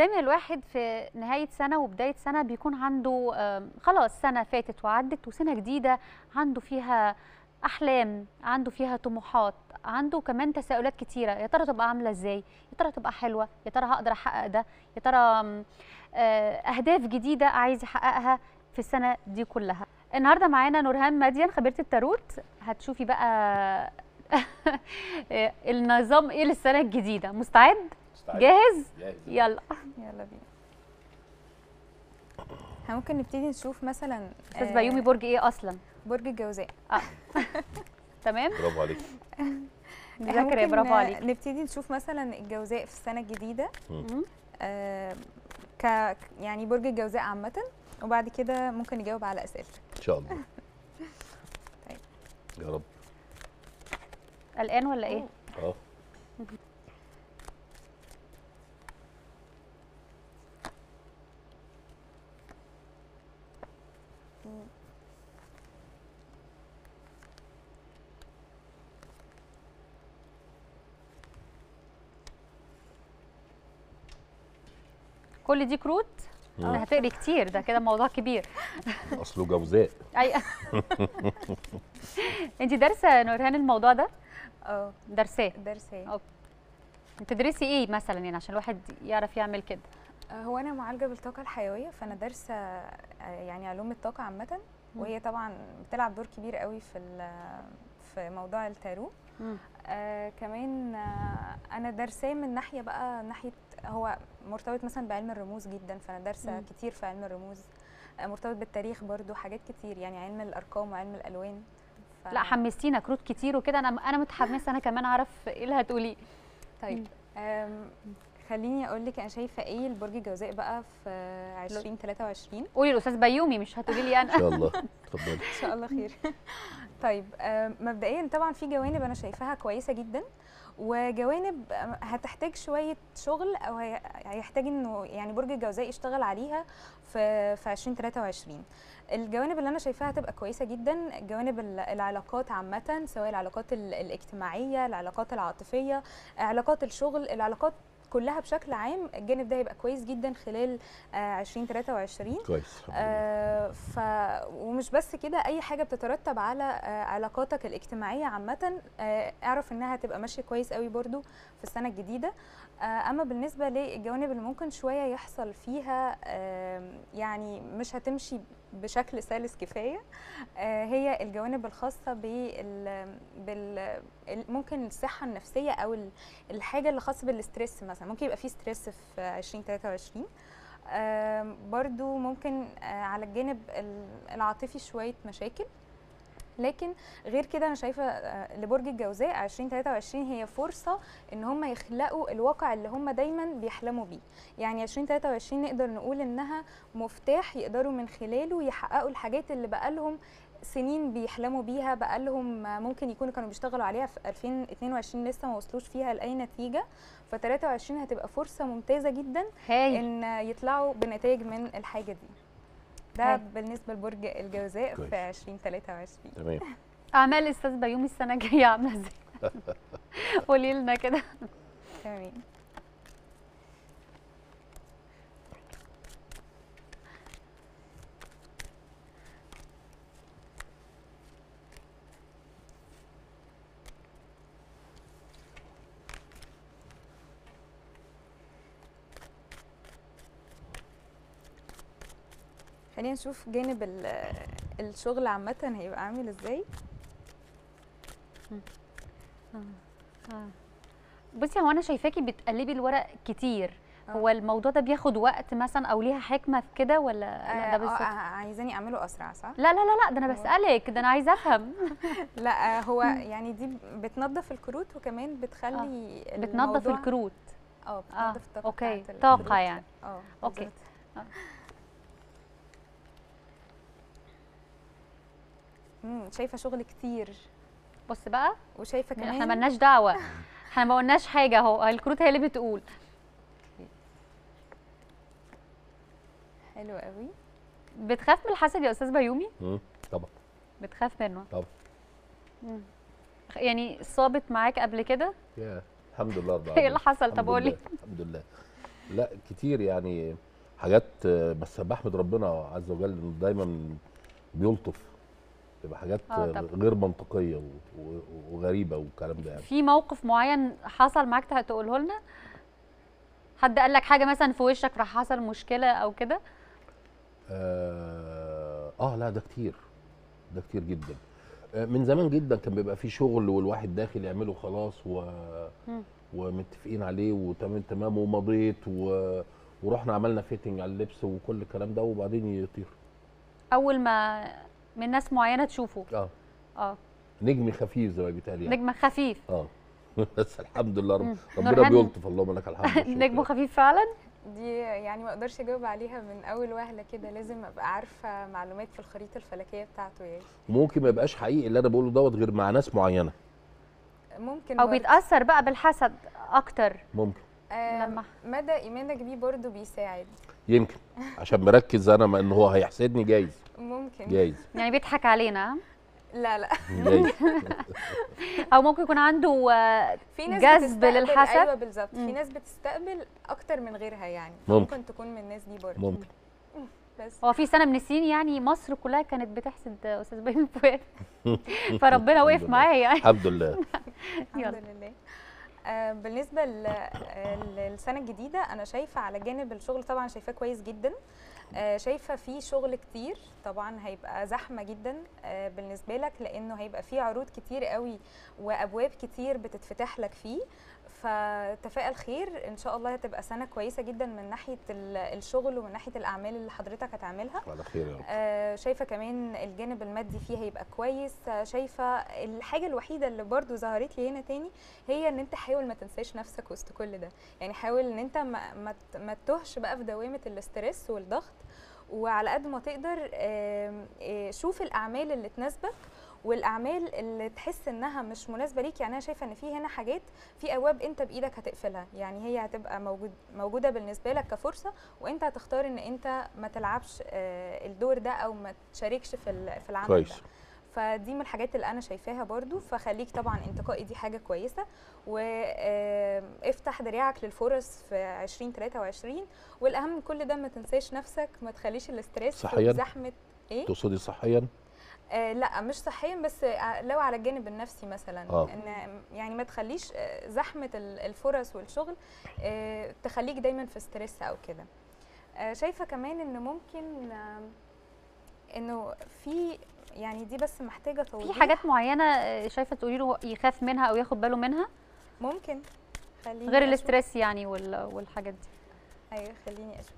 دايما الواحد في نهايه سنه وبدايه سنه بيكون عنده آم، خلاص سنه فاتت وعدت وسنه جديده عنده فيها احلام عنده فيها طموحات عنده كمان تساؤلات كتيره يا ترى تبقى عامله ازاي يا ترى تبقى حلوه يا ترى هقدر احقق ده يا ترى آم، آه، اهداف جديده عايز يحققها في السنه دي كلها النهارده معانا نورهان مدين خبيره التاروت هتشوفي بقى النظام ايه للسنه الجديده مستعد مستعد. جاهز جاهز يلا يلا بينا احنا ممكن نبتدي نشوف مثلا استاذ آه، بيومي برج ايه اصلا برج الجوزاء تمام برافو عليك إحنا مذاكره يا ممكن، برافو آه، عليك نبتدي نشوف مثلا الجوزاء في السنه الجديده مم. آه، ك يعني برج الجوزاء عامه وبعد كده ممكن نجاوب على اسئلتك ان شاء الله طيب. يا رب قلقان ولا ايه اه كل دي كروت مم. انا هتقري كتير ده كده موضوع كبير اصله جوزاء اي انت دارسه نورهان الموضوع ده اه دارساه درس ايه أوكي. بتدرسي ايه مثلا يعني عشان الواحد يعرف يعمل كده آه، هو انا معالجه بالطاقه الحيويه فانا دارسه آه، يعني علوم الطاقه عامه وهي طبعا بتلعب دور كبير قوي في ال- في موضوع التارو مم. آه كمان آه انا دارساه من ناحيه بقى ناحيه هو مرتبط مثلا بعلم الرموز جدا فانا دارسه مم. كتير في علم الرموز آه مرتبط بالتاريخ برضو حاجات كتير يعني علم الارقام وعلم الالوان ف... لا حمستينا كروت كتير وكده انا انا متحمسه انا كمان اعرف ايه اللي هتقوليه طيب آم، خليني اقول لك انا شايفه ايه البرج الجوزاء بقى في 2023 قولي الاستاذ بيومي مش هتقولي لي ان انا شاء الله اتفضلي ان شاء الله خير طيب آم، مبدئيا طبعا في جوانب انا شايفاها كويسه جدا وجوانب آم، هتحتاج شويه شغل او هي- هيحتاج انه يعني برج الجوزاء يشتغل عليها في في 2023 الجوانب اللي انا شايفاها هتبقى كويسه جدا جوانب ال- العلاقات عامه سواء العلاقات ال- الاجتماعيه العلاقات العاطفيه علاقات الشغل العلاقات كلها بشكل عام الجانب ده هيبقى كويس جدا خلال آه، 2023 كويس الحمد لله. آه، ف ومش بس كده اي حاجه بتترتب على آه، علاقاتك الاجتماعيه عامه آه، اعرف انها هتبقى ماشيه كويس قوي برضو في السنه الجديده آه، اما بالنسبه للجوانب اللي ممكن شويه يحصل فيها آم، يعني مش هتمشي بشكل سلس كفايه آه، هي الجوانب الخاصه بال بال ال- ممكن الصحه النفسيه او ال- الحاجه اللي خاصه بالستريس مثلا ممكن يبقى في ستريس في 2023 آم، برضو ممكن آه، على الجانب ال- العاطفي شوية مشاكل لكن غير كده انا شايفه آه، لبرج الجوزاء 2023 هي فرصه ان هم يخلقوا الواقع اللي هم دايما بيحلموا بيه يعني 2023 نقدر نقول انها مفتاح يقدروا من خلاله يحققوا الحاجات اللي بقالهم سنين بيحلموا بيها بقالهم آه، ممكن يكونوا كانوا بيشتغلوا عليها في 2022 لسه ما وصلوش فيها لاي نتيجه ف 23 هتبقى فرصه ممتازه جدا هاي ان يطلعوا بنتائج من الحاجه دي ده هاي. بالنسبه لبرج الجوزاء كويس. في 2023 تمام اعمال الاستاذ بيومي السنه الجايه عامله ازاي قولي لنا كده تمام خلينا نشوف جانب ال- الشغل عامة هيبقى عامل ازاي بصي هو انا شايفاكي بتقلبي الورق كتير آه. هو الموضوع ده بياخد وقت مثلا او ليها حكمه في كده ولا لا ده آه، آه، بس عايزاني اعمله اسرع صح؟ لا لا لا لا ده انا هو- بسالك ده انا عايزه افهم لا آه، هو يعني دي بتنظف الكروت وكمان بتخلي بتنظف الموضوع- الكروت اه اه بتنظف الطاقه اوكي بتاعت طاقه الكروت. يعني اه أوكي. بالظبط. آه. امم شايفه شغل كتير بص بقى وشايفه كمان احنا ملناش دعوه احنا ما قلناش حاجه اهو الكروت هي اللي بتقول حلو قوي بتخاف من الحسد يا استاذ بيومي مم. طبعا بتخاف منه طبعا مم. يعني صابت معاك قبل كده يا الحمد لله رب ايه اللي العالمين. حصل الحمد طب قولي لله، الحمد لله لا كتير يعني حاجات آه، بس بحمد ربنا عز وجل انه دايما بيلطف تبقى حاجات آه، آه، طبعا. غير منطقيه و- و- وغريبه والكلام ده يعني في موقف معين حصل معاك تقوله لنا حد قال لك حاجه مثلا في وشك راح حصل مشكله او كده آه, اه لا ده كتير ده كتير جدا آه، من زمان جدا كان بيبقى في شغل والواحد داخل يعمله خلاص و... مم. ومتفقين عليه وتمام تمام ومضيت و... ورحنا عملنا فيتنج على اللبس وكل الكلام ده وبعدين يطير اول ما من ناس معينه تشوفه اه اه نجم خفيف زي ما بيتقال يعني نجم خفيف اه بس الحمد لله رب مم. ربنا نورهان- بيلطف اللهم لك الحمد والشكر. نجم خفيف فعلا دي يعني ما اقدرش اجاوب عليها من اول وهله كده لازم ابقى عارفه معلومات في الخريطه الفلكيه بتاعته يعني وممكن ما يبقاش حقيقي اللي انا بقوله دوت غير مع ناس معينه ممكن او برضه. بيتاثر بقى بالحسد اكتر ممكن آه لما- مدى ايمانك بيه برضه بيساعد يمكن عشان مركز انا ما ان هو هيحسدني جايز ممكن جايز يعني بيضحك علينا لا لا جايز او ممكن يكون عنده آه، في ناس جذب بتستقبل للحسد. ايوه بالظبط مم. في ناس بتستقبل اكتر من غيرها يعني ممكن. ممكن تكون من الناس دي برضه ممكن بس هو في سنه من السنين يعني مصر كلها كانت بتحسد استاذ بيومي فؤاد فربنا وقف الحمد لله. معاه يعني الحمد لله يلا. الحمد لله آه، بالنسبه ل- آه، للسنه الجديده انا شايفه على جانب الشغل طبعا شايفاه كويس جدا آه، شايفه في شغل كتير طبعا هيبقى زحمه جدا آه، بالنسبه لك لانه هيبقى في عروض كتير قوي وابواب كتير بتتفتح لك فيه فتفائل خير ان شاء الله هتبقى سنه كويسه جدا من ناحيه ال- الشغل ومن ناحيه الاعمال اللي حضرتك هتعملها على خير يا رب آه، شايفه كمان الجانب المادي فيه هيبقى كويس آه، شايفه الحاجه الوحيده اللي برضو ظهرت لي هنا تاني هي ان انت حاول ما تنساش نفسك وسط كل ده يعني حاول ان انت ما, ما, ت- ما تتوهش بقى في دوامه الاسترس والضغط وعلى قد ما تقدر آم، آه، شوف الاعمال اللي تناسبك والاعمال اللي تحس انها مش مناسبه ليك يعني انا شايفه ان في هنا حاجات في ابواب انت بايدك هتقفلها يعني هي هتبقى موجود موجوده بالنسبه لك كفرصه وانت هتختار ان انت ما تلعبش آه، الدور ده او ما تشاركش في ال- في العمل كويس ده فدي من الحاجات اللي انا شايفاها برضو فخليك طبعا انتقائي دي حاجه كويسه وافتح دراعك للفرص في 2023 والاهم من كل ده ما تنساش نفسك ما تخليش الاسترس صحياً؟ وزحمه ايه تقصدي صحيا آه لا مش صحيا بس آه، لو على الجانب النفسي مثلا آه. ان يعني ما تخليش آه، زحمه ال- الفرص والشغل آه، تخليك دايما في ستريس او كده آه، شايفه كمان ان ممكن آه، انه في يعني دي بس محتاجه في توضيح حاجات معينه آه، شايفه تقولي له يخاف منها او ياخد باله منها ممكن خليني غير أشوف. الاسترس يعني وال- والحاجات دي ايوه خليني اشوف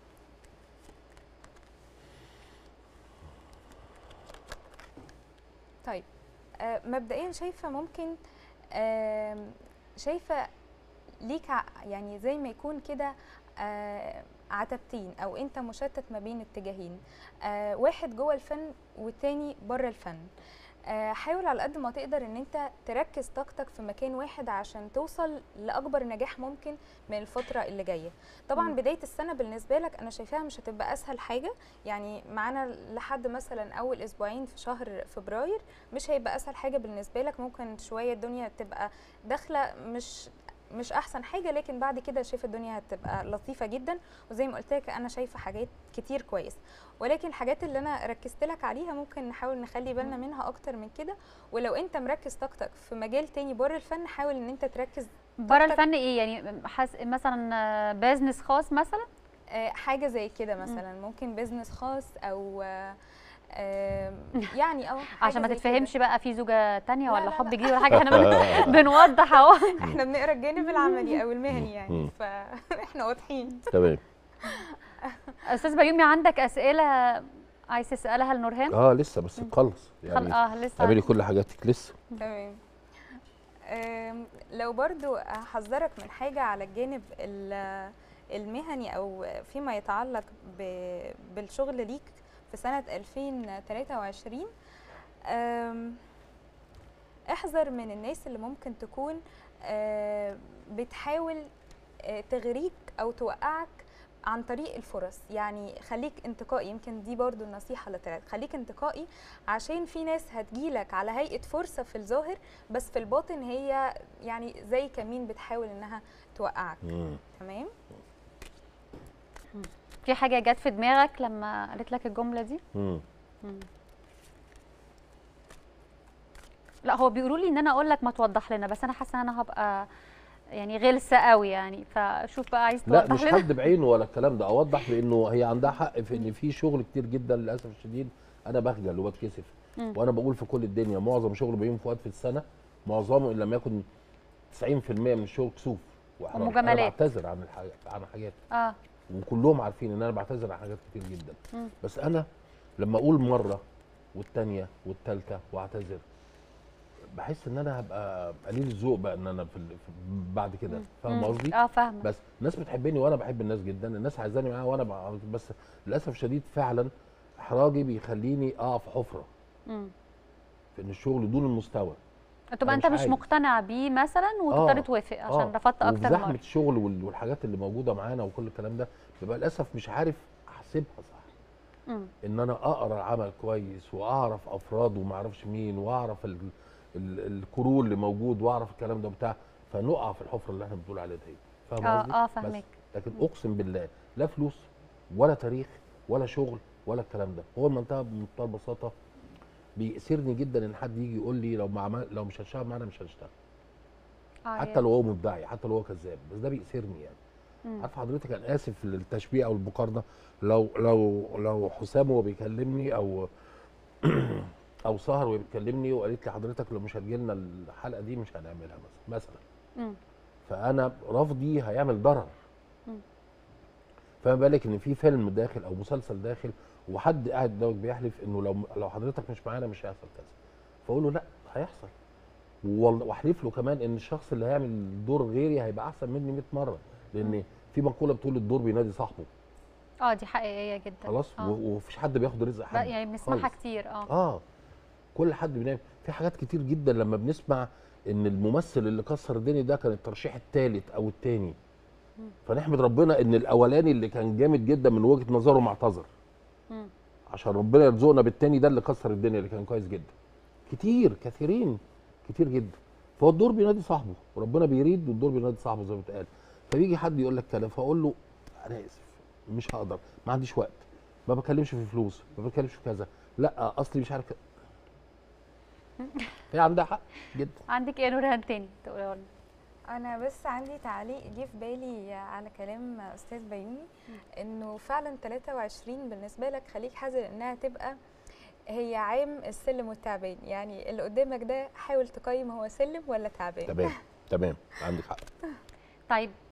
طيب آه مبدئيا شايفه ممكن آم، شايفه ليك ع- يعني زي ما يكون كده آه، عتبتين او انت مشتت ما بين اتجاهين آه، واحد جوه الفن والتاني بره الفن آه، حاول على قد ما تقدر ان انت تركز طاقتك في مكان واحد عشان توصل لاكبر نجاح ممكن من الفتره اللي جايه طبعا مم. بدايه السنه بالنسبه لك انا شايفاها مش هتبقى اسهل حاجه يعني معانا لحد مثلا اول اسبوعين في شهر فبراير مش هيبقى اسهل حاجه بالنسبه لك ممكن شويه الدنيا تبقى داخله مش مش احسن حاجه لكن بعد كده شايفه الدنيا هتبقى لطيفه جدا وزي ما قلت لك انا شايفه حاجات كتير كويس ولكن الحاجات اللي انا ركزت لك عليها ممكن نحاول نخلي بالنا منها اكتر من كده ولو انت مركز طاقتك في مجال تاني بره الفن حاول ان انت تركز بره طاقتك- الفن ايه يعني حس... مثلا بيزنس خاص مثلا آه، حاجه زي كده مثلا ممكن بيزنس خاص او آه، آم، يعني اه حاجة عشان ما زي تتفهمش بقى في زوجه تانية لا، ولا لا، حب لا. جديد ولا حاجه احنا بن... بنوضح اهو كده. احنا بنقرا الجانب العملي او المهني يعني مم. فاحنا واضحين تمام استاذ بيومي عندك اسئله عايز تسالها لنورهان اه لسه بس تخلص خل... يعني اه لسه اعملي كل حاجاتك لسه تمام آم، لو برضو هحذرك من حاجة على الجانب ال- المهني أو فيما يتعلق ب- بالشغل ليك في سنة 2023 آم، احذر من الناس اللي ممكن تكون آه، بتحاول آه، تغريك أو توقعك عن طريق الفرص يعني خليك انتقائي يمكن دي برضو النصيحة اللي طلعت خليك انتقائي عشان في ناس هتجيلك على هيئة فرصة في الظاهر بس في الباطن هي يعني زي كمين بتحاول انها توقعك مم. تمام في حاجه جت في دماغك لما قالت لك الجمله دي مم. مم. لا هو بيقولوا لي ان انا اقول لك ما توضح لنا بس انا حاسه ان انا هبقى يعني غلسه قوي يعني فشوف بقى عايز لا توضح مش لنا حد بعينه ولا الكلام ده اوضح بانه هي عندها حق في ان في شغل كتير جدا للاسف الشديد انا بخجل وبتكسف مم. وانا بقول في كل الدنيا معظم شغل بيوم فؤاد في السنه معظمه ان لم يكن 90% من الشغل كسوف وإحراج. انا ومجاملات. بعتذر عن الحاجات عن حاجات اه وكلهم عارفين ان انا بعتذر عن حاجات كتير جدا مم. بس انا لما اقول مره والتانيه والتالته واعتذر بحس ان انا هبقى قليل الذوق بقى ان انا في, ال- في بعد كده فاهم مم. قصدي؟ اه فاهمه بس الناس بتحبني وانا بحب الناس جدا الناس عايزاني معاها وانا بع- بس للاسف الشديد فعلا احراجي بيخليني اقع في حفره مم. في ان الشغل دون المستوى تبقى أنا انت مش مش عايز. مقتنع بيه مثلا وتضطر آه. توافق عشان آه. رفضت وفي اكتر زحمه مره الشغل وال- والحاجات اللي موجوده معانا وكل الكلام ده ببقى للاسف مش عارف احسبها صح مم. ان انا اقرا العمل كويس واعرف افراد وما اعرفش مين واعرف ال ال الكرو اللي موجود واعرف الكلام ده بتاع فنقع في الحفره اللي احنا بنقول عليها دي فاهم اه قصدي؟ اه بس. فاهمك لكن اقسم بالله لا فلوس ولا تاريخ ولا شغل ولا الكلام ده هو المنتهى بمنتهى البساطه بيأسرني جدا ان حد يجي يقول لي لو ما عمل لو مش هتشتغل معانا مش هنشتغل آه حتى يعني. لو هو مدعي حتى لو هو كذاب بس ده بيأسرني يعني مم. عارف حضرتك انا اسف للتشبيه او المقارنه لو لو لو حسام وهو بيكلمني او او سهر وهي بتكلمني وقالت لي حضرتك لو مش هتجي لنا الحلقه دي مش هنعملها مثلا مثلا مم. فانا رفضي هيعمل ضرر مم. فما بالك ان في فيلم داخل او مسلسل داخل وحد قاعد قدامك بيحلف انه لو لو حضرتك مش معانا مش هيحصل كذا فاقول له لا هيحصل والله- واحلف له كمان ان الشخص اللي هيعمل دور غيري هيبقى احسن مني 100 مره لان في مقوله بتقول الدور بينادي صاحبه اه دي حقيقيه جدا خلاص آه. و- ومفيش حد بياخد رزق لا حد يعني بنسمعها خالص. كتير اه اه كل حد بينام في حاجات كتير جدا لما بنسمع ان الممثل اللي كسر الدنيا ده كان الترشيح الثالث او الثاني فنحمد ربنا ان الاولاني اللي كان جامد جدا من وجهه نظره ما اعتذر مم. عشان ربنا يرزقنا بالتاني ده اللي كسر الدنيا اللي كان كويس جدا كتير كثيرين كتير جدا فهو الدور بينادي صاحبه وربنا بيريد والدور بينادي صاحبه زي ما اتقال فبيجي حد يقول لك كلام فاقول له انا اسف مش هقدر ما عنديش وقت ما بكلمش في فلوس ما بتكلمش في كذا لا اصلي مش عارف كذا. هي عندها حق جدا عندك ايه نورهان تاني تقولي لنا انا بس عندي تعليق جه في بالي على كلام استاذ بيومي انه فعلا 23 بالنسبه لك خليك حذر انها تبقى هي عام السلم والتعبان يعني اللي قدامك ده حاول تقيم هو سلم ولا تعبان تمام تمام عندك حق طيب